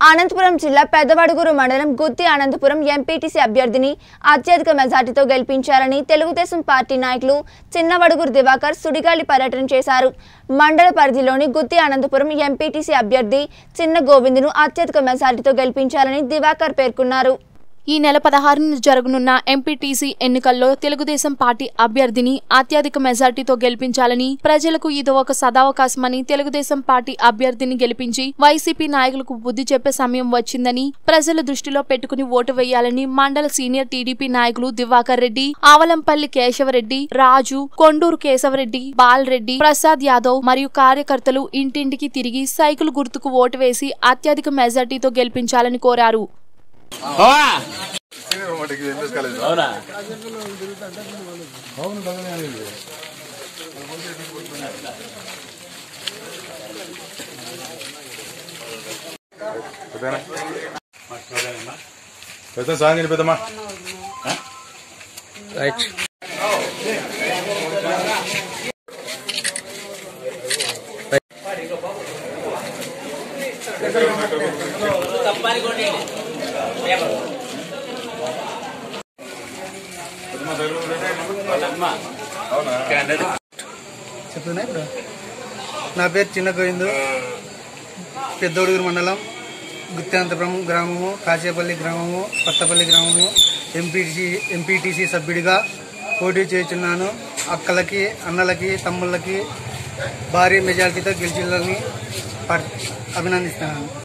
అనంతపురం జిల్లా పెద్దవడుగురు మండలం గుత్తి అనంతపురం ఎంపీటీసీ అభ్యర్థిని అత్యధిక మెజార్టీతో గెలిపించాలని తెలుగుదేశం పార్టీ నాయకులు చిన్నవడుగురు దివాకర్ సుడిగాలి పర్యటన చేశారు మండల పరిధిలోని గుత్తి అనంతపురం ఎంపీటీసీ అభ్యర్థి చిన్న గోవిందును అత్యధిక మెజార్టీతో గెలిపించాలని దివాకర్ పేర్కొన్నారు ఈ నెల పదహారున జరగనున్న ఎంపీటీసీ ఎన్నికల్లో తెలుగుదేశం పార్టీ అభ్యర్థిని అత్యధిక మెజార్టీతో గెలిపించాలని ప్రజలకు ఇది ఒక సదావకాశమని తెలుగుదేశం పార్టీ అభ్యర్థిని గెలిపించి వైసీపీ నాయకులకు బుద్ధి చెప్పే సమయం వచ్చిందని ప్రజల దృష్టిలో పెట్టుకుని ఓటు వేయాలని మండల సీనియర్ టీడీపీ నాయకులు దివాకర్ రెడ్డి ఆవలంపల్లి కేశవరెడ్డి రాజు కొండూరు కేశవరెడ్డి బాలరెడ్డి ప్రసాద్ యాదవ్ మరియు కార్యకర్తలు ఇంటింటికి తిరిగి సైకిల్ గుర్తుకు ఓటు వేసి అత్యధిక మెజార్టీతో గెలిపించాలని కోరారు అవునా పెద్ద సాంగ్ పెద్దమ్మా చెప్తున్నా ఇప్పుడు నా పేరు చిన్న గోవిందు పెద్దోడుగురు మండలం గుత్తాంతపురం గ్రామము కాచేపల్లి గ్రామము కొత్తపల్లి గ్రామము ఎంపీటీసీ ఎంపీటీసీ సభ్యుడిగా పోటీ చేస్తున్నాను అక్కలకి అన్నలకి తమ్ముళ్ళకి భారీ మెజార్టీతో గెలిచిల్లని అభినందిస్తున్నాను